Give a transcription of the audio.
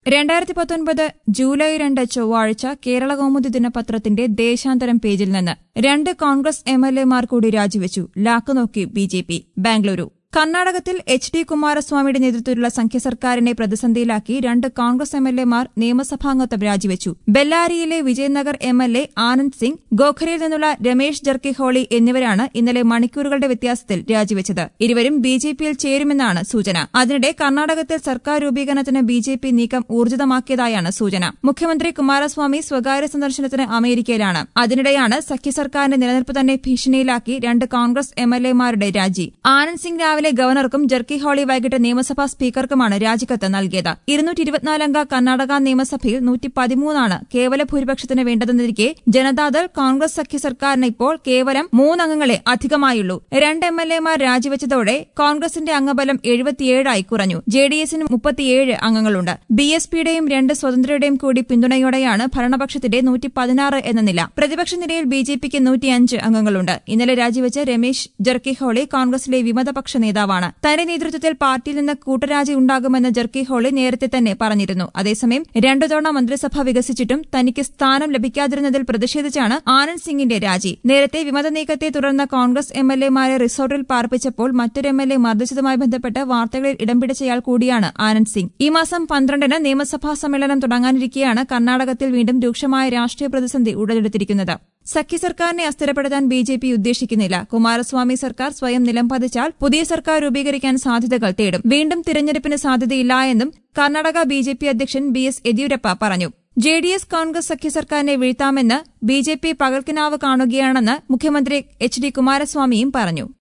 രണ്ടായിരത്തി പത്തൊൻപത് ജൂലൈ രണ്ട് ചൊവ്വാഴ്ച കേരള കൗമുദി ദിനപത്രത്തിന്റെ ദേശാന്തരം പേജിൽ നിന്ന് രണ്ട് കോൺഗ്രസ് എം എൽ എമാർ കൂടി രാജിവെച്ചു ലാക്കുനോക്കി ബി ജെ പി ബാംഗ്ലൂരു കർണാടകത്തിൽ എച്ച് ഡി കുമാരസ്വാമിയുടെ നേതൃത്വത്തിലുള്ള സംഖ്യ സർക്കാരിനെ പ്രതിസന്ധിയിലാക്കി രണ്ട് കോൺഗ്രസ് എം എൽ എമാർ നിയമസഭാംഗത്വം രാജിവെച്ചു ബെല്ലാരിയിലെ Vijayanagar M L A Anand Singh ഗോഖരയിൽ നിന്നുള്ള രമേശ് ജർക്കിഹോളി എന്നിവരാണ് ഇന്നലെ മണിക്കൂറുകളുടെ വ്യത്യാസത്തിൽ രാജിവെച്ചത് ഇരുവരും ബി ജെ പിയിൽ ചേരുമെന്നാണ് സൂചന അതിനിടെ കർണാടകത്തിൽ സർക്കാർ രൂപീകരണത്തിന് ബി ജെ പി നീക്കം ഊർജിതമാക്കിയതായാണ് സൂചന മുഖ്യമന്ത്രി കുമാരസ്വാമി സ്വകാര്യ സന്ദർശനത്തിന് അമേരിക്കയിലാണ് അതിനിടെയാണ് സഖ്യ സർക്കാരിന്റെ നിലനിൽപ്പ് തന്നെ ഭീഷണിയിലാക്കി രണ്ട് കോൺഗ്രസ് എം എൽ എമാരുടെ രാജി ആനന്ദ് സിംഗ് രാവിലെ ഗവർണർക്കും ജർക്കി ഹോളി വൈകിട്ട് നിയമസഭാ സ്പീക്കർക്കുമാണ് രാജിക്കത്ത് നൽകിയത് ഇരുന്നൂറ്റി ഇരുപത്തിനാലംഗ കർണാടക നിയമസഭയിൽ നൂറ്റി പതിമൂന്നാണ് കേവല ഭൂരിപക്ഷത്തിന് വേണ്ടതെന്നിരിക്കെ ജനതാദൾ കോൺഗ്രസ് സഖ്യ സർക്കാരിന് ഇപ്പോൾ കേവലം മൂന്നംഗങ്ങളെ അധികമായുള്ളൂ രണ്ട് എം എൽ എമാർ രാജിവെച്ചതോടെ കോൺഗ്രസിന്റെ അംഗബലം എഴുപത്തിയേഴായി കുറഞ്ഞു ജെ ഡി എസിന് മുപ്പത്തിയേഴ് അംഗങ്ങളുണ്ട് ബി എസ് പിയുടെയും രണ്ട് സ്വതന്ത്രരുടെയും കൂടി പിന്തുണയോടെയാണ് ഭരണപക്ഷത്തിന്റെ നൂറ്റി പതിനാറ് എന്ന നില പ്രതിപക്ഷ നിരയിൽ ബി ജെ പിക്ക് നൂറ്റിയഞ്ച് അംഗങ്ങളുണ്ട് ഇന്നലെ രാജിവെച്ച രമേശ് ജർക്കിഹോളി കോൺഗ്രസിലെ വിമതപക്ഷ നേതാവാണ് തന്റെ നേതൃത്വത്തിൽ പാർട്ടിയിൽ നിന്ന് കൂട്ടരാജി ഉണ്ടാകുമെന്ന് ജർക്കിഹോളി നേരത്തെ തന്നെ പറഞ്ഞിരുന്നു അതേസമയം രണ്ടു തവണ മന്ത്രിസഭ വികസിച്ചിട്ടും തനിക്ക് സ്ഥാനം ലഭിക്കാതിരുന്നതിൽ പ്രതിഷേധിച്ചാണ് ആനന്ദ് സിംഗിന്റെ രാജി നേരത്തെ വിമത നീക്കത്തെ തുടർന്ന് കോൺഗ്രസ് എം എൽ എമാരെ റിസോർട്ടിൽ പാർപ്പിച്ചപ്പോൾ മറ്റൊരു എം എൽ എ മർദ്ദിച്ചതുമായി ബന്ധപ്പെട്ട് വാർത്തകളിൽ ഇടം പിടിച്ചയാൾ കൂടിയാണ് ആനന്ദ് സിംഗ് ഈ മാസം പന്ത്രണ്ടിന് നിയമസഭാ സമ്മേളനം തുടങ്ങാനിരിക്കെയാണ് കർണാടകത്തിൽ വീണ്ടും രൂക്ഷമായ രാഷ്ട്രീയ പ്രതിസന്ധി ഉടലെടുത്തിരിക്കുന്നത് സഖ്യ സർക്കാരിനെ അസ്ഥിരപ്പെടുത്താൻ ബി ജെ പി ഉദ്ദേശിക്കുന്നില്ല കുമാരസ്വാമി സർക്കാർ സ്വയം നിലം പതിച്ചാൽ പുതിയ സർക്കാർ രൂപീകരിക്കാൻ സാധ്യതകൾ തേടും വീണ്ടും തിരഞ്ഞെടുപ്പിന് സാധ്യതയില്ല എന്നും കർണാടക ബി ജെ പി അധ്യക്ഷൻ ബി എസ് യെദ്യൂരപ്പ പറഞ്ഞു ജെ ഡി എസ് കോൺഗ്രസ് സഖ്യ സർക്കാരിനെ വീഴ്ത്താമെന്ന് ബി ജെ പി പകൽക്കിനാവ് കാണുകയാണെന്ന് മുഖ്യമന്ത്രി എച്ച് ഡി കുമാരസ്വാമിയും പറഞ്ഞു